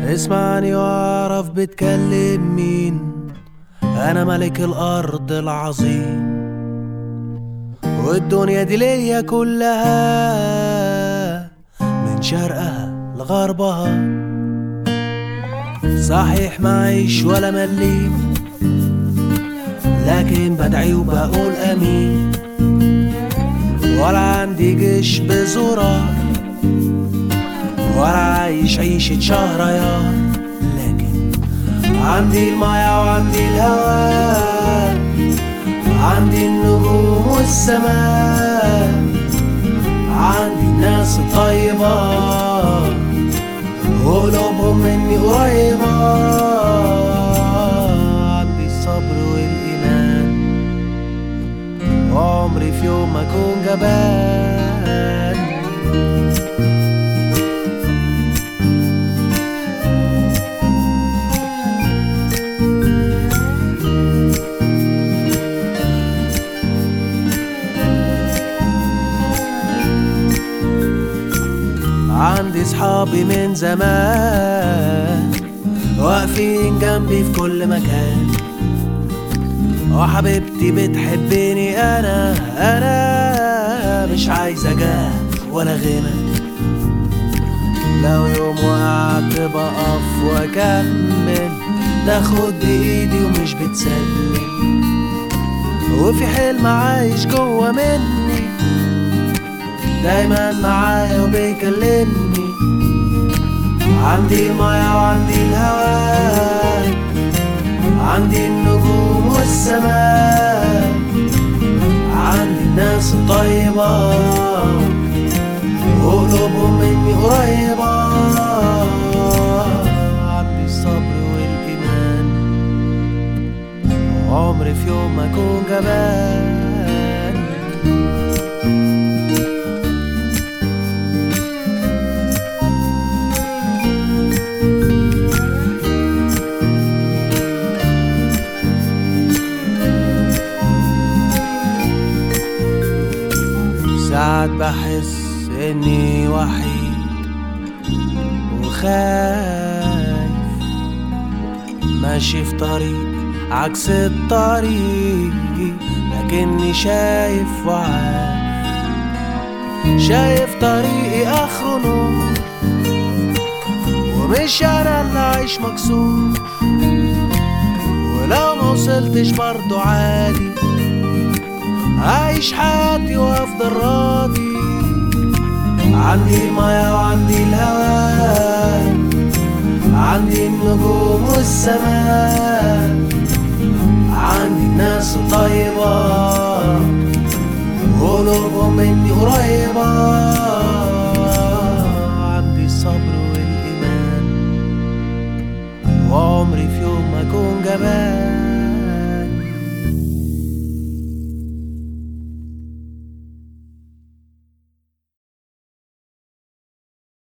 اسمعني واعرف بتكلم مين انا ملك الارض العظيم والدنيا دي ليا كلها من شرقها لغربها صحيح معيش ولا مليم لكن بدعي وبقول امين ولا عندي جيش بزرار ولا عايش عيشة شهريار لكن عندي المايه وعندي الهواء عندي النجوم والسماء عندي الناس الطيبة وقلوبهم مني قريبة عندي الصبر والإيمان وعمري في يوم ما أكون جبان عندي صحابي من زمان واقفين جنبي في كل مكان وحبيبتي بتحبني انا انا مش عايزة جاه ولا غنى لو يوم وقعت بقف واكمل تاخد بايدي ومش بتسلم وفي حلم عايش جوا مني دايما معايا وبيكلمني عندي المايه وعندي الهواء عندي النجوم والسماء عندي الناس الطيبة وقلوبهم مني قريبة عندي الصبر والإيمان عمري في يوم ما أكون جبان ساعات بحس اني وحيد وخايف ماشي في طريق عكس الطريق لكني شايف وعارف شايف طريقي اخره نور ومش انا اللي عايش مكسور ولو ما وصلتش برضو عادي عايش حياتي وافضل راضي عندي المايه وعندي الهواء عندي النجوم والسماء عندي الناس الطيبة